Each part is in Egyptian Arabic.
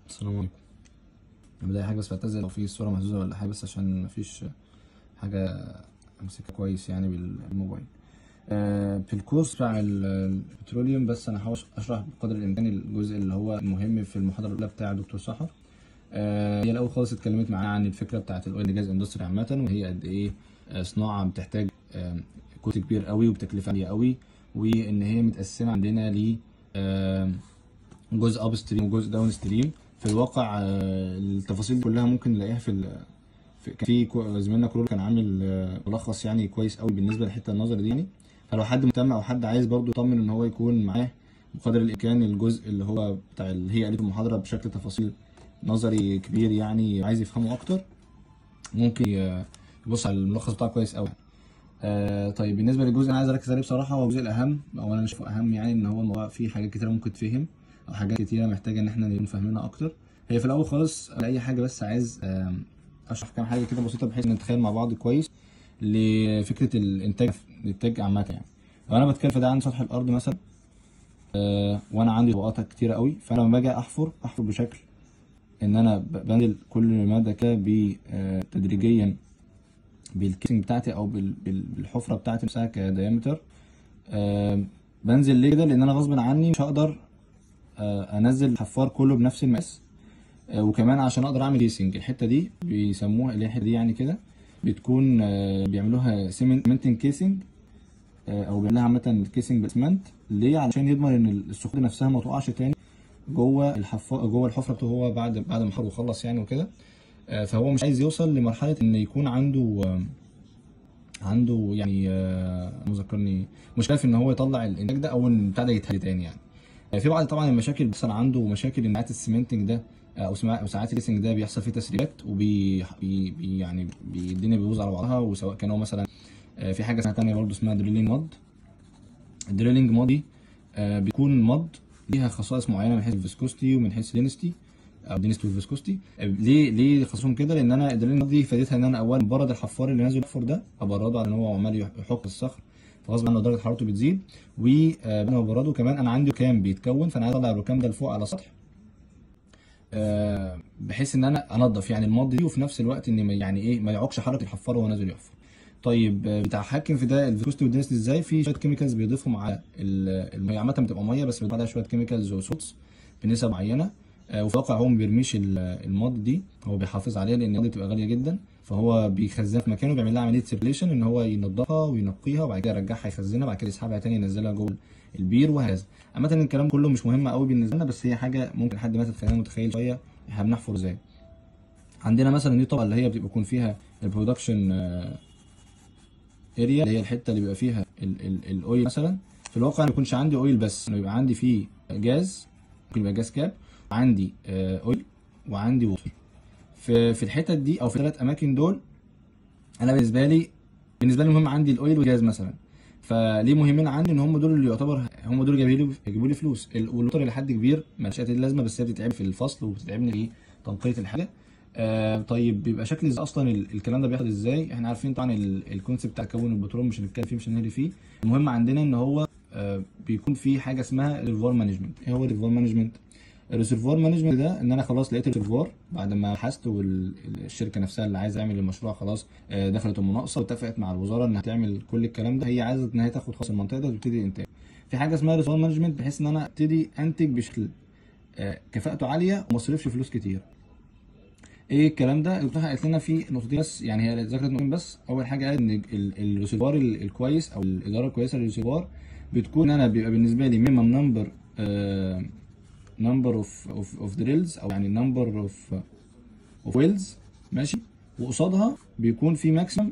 السلام عليكم بداية حاجة بس بعتذر لو في الصورة مهزوزة ولا حاجة بس عشان مفيش حاجة أمسكها كويس يعني بالموبايل آه، في الكورس بتاع ال- البتروليوم بس أنا هحاول أشرح بقدر الإمكان الجزء اللي هو المهم في المحاضرة الأولى بتاع دكتور سحر آه، هي الأول خالص اتكلمت معانا عن الفكرة بتاعة الأويل جاز اندستري عامة وهي قد إيه آه، صناعة بتحتاج آه، كوست كبير قوي وبتكلفة عالية قوي وإن هي متقسمة عندنا ل آه، جزء اب ستريم وجزء داون ستريم في الواقع آه، التفاصيل دي كلها ممكن نلاقيها في ال- في كان في كو- زميلنا كرول كان عامل آه، ملخص يعني كويس قوي بالنسبه للحته النظري دي يعني فلو حد مهتم او حد عايز برضو يطمن ان هو يكون معاه بقدر الامكان الجزء اللي هو بتاع اللي هي قالته المحاضره بشكل تفاصيل نظري كبير يعني عايز يفهمه اكتر ممكن ي- يبص على الملخص بتاعه كويس قوي آه طيب بالنسبه للجزء اللي انا عايز اركز عليه بصراحه هو الجزء الاهم او انا شايفه اهم يعني ان هو الموضوع فيه حاجات كتيره ممكن تفهم او حاجات كتيره محتاجه ان احنا نكون فاهمينها اكتر هي في الاول خالص قبل اي حاجه بس عايز آم، اشرح كام حاجه كده بسيطه بحيث نتخيل مع بعض كويس لفكره الانتاج الانتاج عامه يعني لو انا بتكلم ده عن سطح الارض مثلا آه، وانا عندي طبقات كتيره قوي فانا لما باجي احفر احفر بشكل ان انا ب- بنزل كل ماده كده ب- آه، تدريجيا بالكيسنج بتاعتي او بال- بال- بالحفره بتاعتي نفسها كديامتر آه بنزل ليه كده لان انا غصب عني مش هقدر آه انزل الحفار كله بنفس المقاس آه وكمان عشان اقدر اعمل كيسنج الحته دي بيسموها اللي هي الحته دي يعني كده بتكون آه بيعملوها سيمنتنج كيسنج او بيعملوها عامه كيسنج بالاسمنت ليه علشان يضمن ان الصخور نفسها ما تقعش تاني جوه الحفار جوه الحفره بتاعته هو بعد بعد ما حفر وخلص يعني وكده آه فهو مش عايز يوصل لمرحله ان يكون عنده آه عنده يعني آه، مذكرني مشكله في ان هو يطلع الانتاج ده او ان بتاع ده يتهدي تاني يعني آه، في بعض طبعا المشاكل بتحصل عنده مشاكل ان ساعات السيمنتنج ده آه، او سمع- او ساعات الريسنج ده بيحصل فيه تسريبات وبي بي بي يعني بي الدنيا بيبوظ على بعضها وسواء كان هو مثلا آه، في حاجه اسمها تانية برضه اسمها دريلينج مود الدريلينج مود دي آه، بيكون مود ليها خصائص معينه من حيث الفيسكوستي ومن حيث دينستي او دينستي والفيسكوستي آه، ليه ليه خصوصهم كده لان انا الدريلينج مود دي فادتها ان انا اولا برد الحفار اللي نازل يحفر ده ابرده على ان هو عمال يحك الصخر فغصب عنه درجه حرارته بتزيد وبعد ما برده كمان انا عندي ركام بيتكون فانا عايز اطلع الركام ده لفوق على السطح آه، بحيث ان انا انضف يعني المض دي وفي نفس الوقت ان ما- يعني ايه ما يعوقش حركه الحفار وهو نازل يحفر طيب آه، بتحكم في ده الفيسكوستي والدنسيتي ازاي في شويه كيميكالز بيضيفهم على ال- الميه عامه بتبقى ميه بس بيضيف عليها شويه كيميكالز وصوتس بنسب معينه آه، وفي الواقع هو ما بيرميش ال- المض دي هو بيحافظ عليها لان المض بتبقى غاليه جدا فهو بيخزنها في مكانه بيعمل لها عمليه سيركيليشن ان هو ينضفها وينقيها وبعد كده يرجعها يخزنها بعد كده يسحبها تاني ينزلها جوه البير وهكذا عامه الكلام كله مش مهم قوي بالنسبه لنا بس هي حاجه ممكن حد مثلا تخلينا متخيل شويه احنا بنحفر ازاي عندنا مثلا دي الطبقه اللي هي بتبقى يكون فيها البرودكشن اريا اللي هي الحته اللي بيبقى فيها ال- ال- الاويل مثلا في الواقع ما يكونش عندي اويل بس انه يبقى عندي فيه جاز ممكن يبقى جاز كاب وعندي آه، اويل وعندي ووتر في في الحتت دي او في الثلاث اماكن دول انا بالنسبه لي بالنسبه لي مهم عندي الاويل والجاز مثلا فليه مهمين عندي ان هم دول اللي يعتبر هم دول جايبين لي يجيبوا لي فلوس ال- والوتر لحد كبير مالهاش اي لازمه بس هي بتتعب في الفصل وبتتعبني في تنقيه الحاجه آه طيب بيبقى شكل ازاي اصلا ال- الكلام ده بيحصل ازاي احنا عارفين طبعا ال- الكونسيبت بتاع تكون البترول مش هنتكلم فيه مش هنهري فيه المهم عندنا ان هو آه بيكون في حاجه اسمها ريزرفوار مانجمنت ايه هو الريزرفوار مانجمنت الريزرفوار مانجمنت ده ان انا خلاص لقيت الريزرفوار بعد ما بحثت والشركه نفسها اللي عايزه تعمل المشروع خلاص آه، دخلت المناقصه واتفقت مع الوزاره انها تعمل كل الكلام ده هي عايزه ان هي تاخد خلاص المنطقه ده وتبتدي انتاج في حاجه اسمها ريزرفوار مانجمنت بحيث ان انا ابتدي انتج بشكل آه، كفاءته عاليه وما اصرفش فلوس كتير ايه الكلام ده الدكتوره قالت لنا في نقطتين بس يعني هي ذكرت نقطتين بس اول حاجه قالت ان ال- الريسيفوار ال- الكويس او الاداره الكويسه للريسيفوار بتكون ان انا بيبقى بالنسبه لي مينيمم نمبر نمبر اوف اوف اوف دريلز او يعني نمبر اوف اوف ويلز ماشي وقصادها بيكون في ماكسيمم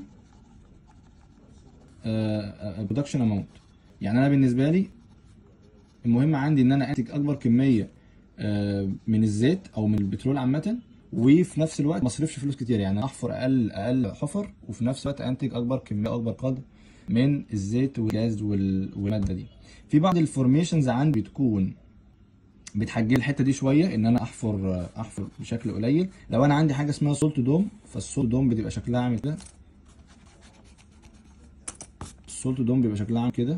برودكشن اماونت يعني انا بالنسبه لي المهم عندي ان انا انتج اكبر كميه آه، من الزيت او من البترول عامه وفي نفس الوقت ما اصرفش فلوس كتير يعني احفر اقل اقل حفر وفي نفس الوقت انتج اكبر كميه اكبر قدر من الزيت والجاز وال- والماده دي في بعض الفورميشنز عندي بتكون بتحجل الحته دي شويه ان انا احفر احفر بشكل قليل لو انا عندي حاجه اسمها سولت دوم فالسولت دوم بتبقى شكلها عامل كده السولت دوم بيبقى شكلها عامل كده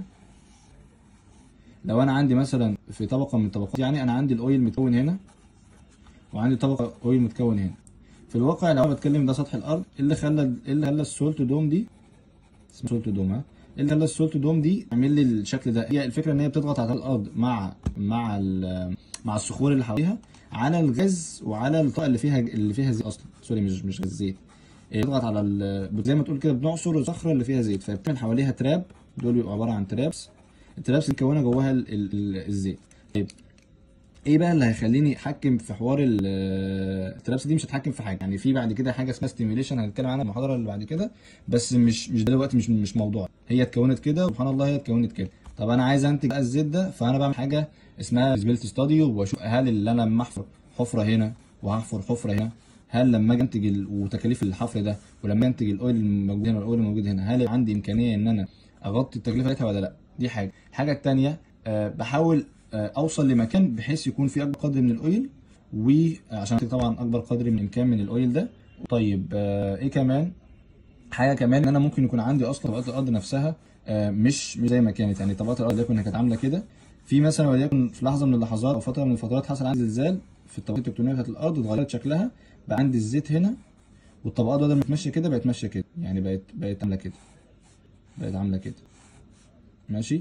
لو انا عندي مثلا في طبقه من الطبقات يعني انا عندي الاويل متكون هنا وعندي طبقه اويل متكون هنا في الواقع لو انا بتكلم ده سطح الارض إيه اللي خلى إيه اللي خلى السولت دوم دي اسمها سولت دوم ها إيه اللي خلى السولت دوم دي عامل لي الشكل ده هي الفكره ان هي بتضغط على الارض مع مع ال- مع الصخور اللي حواليها على الغاز وعلى الطاقه اللي فيها اللي فيها زيت اصلا سوري مش مش غاز زيت إيه، بتضغط على ال- زي ما تقول كده بنعصر الصخره اللي فيها زيت فبتعمل حواليها تراب دول بيبقوا عباره عن ترابس الترابس مكونه جواها ال- ال- ال- الزيت طيب ايه بقى اللي هيخليني اتحكم في حوار ال- الترابس دي مش هتحكم في حاجه يعني في بعد كده حاجه اسمها ستيميوليشن هنتكلم عنها في المحاضره اللي بعد كده بس مش مش دلوقتي مش مش موضوع هي اتكونت كده وسبحان الله هي اتكونت كده طب انا عايز انتج بقى الزيت ده فانا بعمل حاجه اسمها فيزيبيلتي ستادي واشوف هل اللي انا لما احفر حفره هنا وهحفر حفره هنا هل لما اجي انتج ال... وتكاليف الحفر ده ولما انتج الاويل الموجود هنا والاويل الموجود هنا هل عندي امكانيه ان انا اغطي التكلفه بتاعتها ولا لا دي حاجه الحاجه الثانيه أه بحاول أه اوصل لمكان بحيث يكون فيه اكبر قدر من الاويل وعشان انتج طبعا اكبر قدر من الامكان من الاويل ده طيب أه ايه كمان حاجه كمان ان انا ممكن يكون عندي اصلا طبقات الارض نفسها آه، مش مش زي ما كانت يعني طبقات الارض وليكن كانت عامله كده في مثلا وليكن في لحظه من اللحظات او فتره من الفترات حصل عندي زلزال في الطبقات التكتونيه بتاعت الارض اتغيرت شكلها بقى عندي الزيت هنا والطبقات بدل ما تمشي كده بقت ماشيه كده يعني بقت بقت عامله كده بقت عامله كده ماشي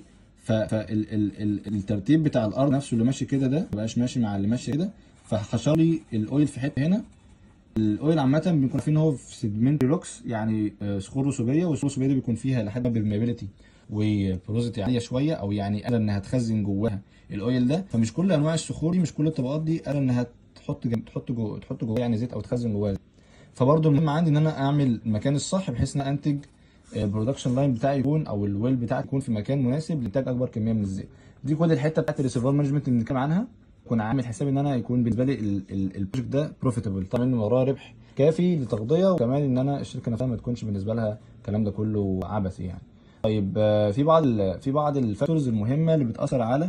فالترتيب بتاع الارض نفسه اللي ماشي كده ده مبقاش ماشي مع اللي ماشي كده فحشر لي الاويل في حته هنا الاويل عامه بنكون عارفين ان هو في سيدمنت روكس يعني آه، صخور رسوبيه والصخور الرسوبيه دي بيكون فيها لحد ما برميابيلتي وبروزيتي عاليه شويه او يعني قادره انها تخزن جواها الاويل ده فمش كل انواع الصخور دي مش كل الطبقات دي قادره انها تحط جم... تحط جوه تحط جوه يعني زيت او تخزن جواها زيت. فبرضه المهم عندي ان انا اعمل المكان الصح بحيث ان أنا انتج البرودكشن لاين بتاعي يكون او الويل بتاعي يكون في مكان مناسب لانتاج اكبر كميه من الزيت دي كل الحته بتاعت الريسيفر مانجمنت اللي بنتكلم عنها كنت عامل حساب ان انا يكون بالنسبه لي ال- ال- البروجكت ده بروفيتبل طبعا ان وراه ربح كافي لتغطيه وكمان ان انا الشركه نفسها ما تكونش بالنسبه لها الكلام ده كله عبثي يعني طيب آه، في بعض ال- في بعض الفاكتورز المهمه اللي بتاثر على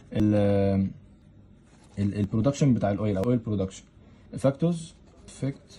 البرودكشن بتاع الاويل او الاويل برودكشن الفاكتورز افكت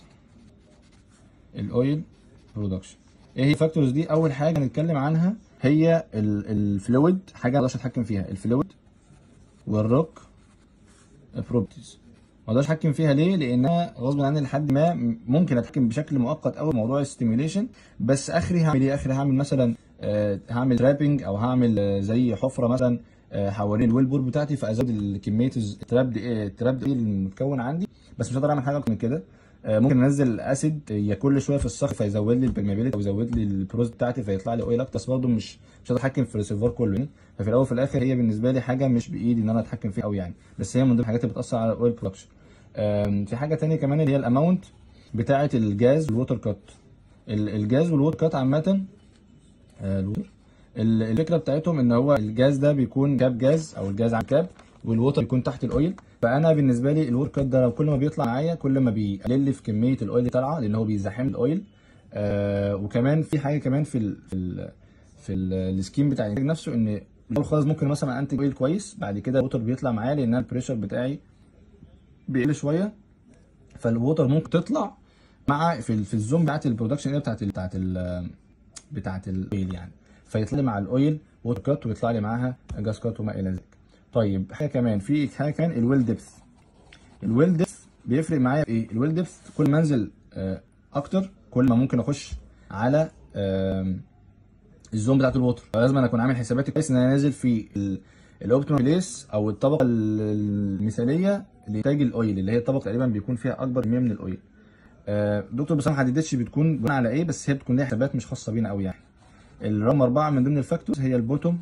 الاويل برودكشن ايه هي الفاكتورز دي اول حاجه هنتكلم عنها هي الفلويد حاجه ما اقدرش اتحكم فيها الفلويد والروك بروبرتيز ما اقدرش اتحكم فيها ليه لانها غصب عني لحد ما ممكن اتحكم بشكل مؤقت قوي موضوع الستيميوليشن بس اخري هعمل ايه اخري هعمل مثلا آه، هعمل ترابنج او هعمل آه، زي حفره مثلا آه، حوالين الويل بور بتاعتي فازود ال- كميه التراب دي التراب دي المتكون عندي بس مش هقدر اعمل حاجه اكتر من كده آه، ممكن انزل اسيد يا كل شويه في الصخر فيزود لي البرميابيلتي او يزود لي البروز بتاعتي فيطلع لي اويل اكتر بس برضه مش مش هقدر اتحكم في الريسيفر كله يعني ففي الاول وفي الاخر هي بالنسبه لي حاجه مش بايدي ان انا اتحكم فيها قوي يعني بس هي من ضمن الحاجات اللي بتاثر على الاويل برودكشن في حاجه تانية كمان اللي هي الاماونت بتاعه الجاز والووتر كات ال- الجاز والووتر كات عامه آه، الووتر ال- الفكره بتاعتهم ان هو الجاز ده بيكون كاب جاز او الجاز عن كاب والووتر بيكون تحت الاويل فانا بالنسبه لي الووتر كات ده لو كل ما بيطلع معايا كل ما بيقلل لي في كميه الاويل اللي طالعه لان هو بيزاحم الاويل آه وكمان في حاجه كمان في ال في ال في ال- السكيم بتاع الانتاج نفسه ان الاول خالص ممكن مثلا انتج اويل كويس بعد كده الووتر بيطلع معايا لان أنا البريشر بتاعي بيقل شويه فالووتر ممكن تطلع مع في ال- في الزوم بتاعت البرودكشن اريا بتاعت ال بتاعت ال بتاعت الاويل يعني فيطلع لي مع الاويل ووتر كات ويطلع لي معاها جاز كات وما الى ذلك طيب حاجه كمان في حاجه كمان الويل ديبث الويل ديبث بيفرق معايا في ايه الويل ديبث كل ما انزل آه، اكتر كل ما ممكن اخش على آم، الزون بتاعت الووتر فلازم انا اكون عامل حساباتي كويس ان انا نازل في الاوبتيمال بليس او الطبقه ال- المثاليه لانتاج الاويل اللي هي الطبقه تقريبا بيكون فيها اكبر كميه من الاويل آه، دكتور بس ما حددتش بتكون بناء على ايه بس هي بتكون ليها حسابات مش خاصه بينا قوي يعني الرقم أربعة من ضمن الفاكتورز هي البوتوم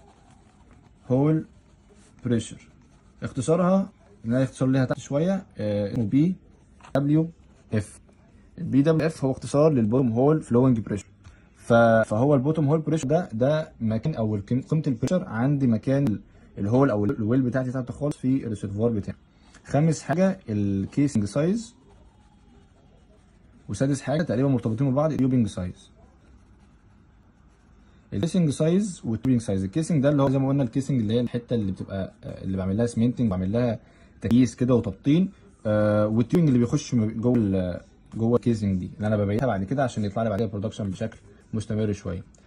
هول بريشر اختصارها ان انا اختصار ليها تحت شويه آه، اسمه بي دبليو اف البي دبليو اف هو اختصار للبوتوم هول فلوينج بريشر فهو البوتوم هول بريشر ده ده مكان او الكم- قيمه البريشر عند مكان ال- الهول او الويل بتاعتي تحت خالص في الريسيرفوار بتاعي خامس حاجه الكيسنج سايز وسادس حاجه تقريبا مرتبطين ببعض اليوبنج سايز الكيسنج سايز والتوبنج سايز الكيسنج ده اللي هو زي ما قلنا الكيسنج اللي هي الحته اللي بتبقى آه، اللي بعمل لها سمنتنج بعمل لها تكييس كده وتبطين آه والتيوبنج اللي بيخش م- جوه ال- جوه الكيسنج دي اللي انا ببيتها بعد كده عشان يطلع لي بعدها برودكشن بشكل مستمر شويه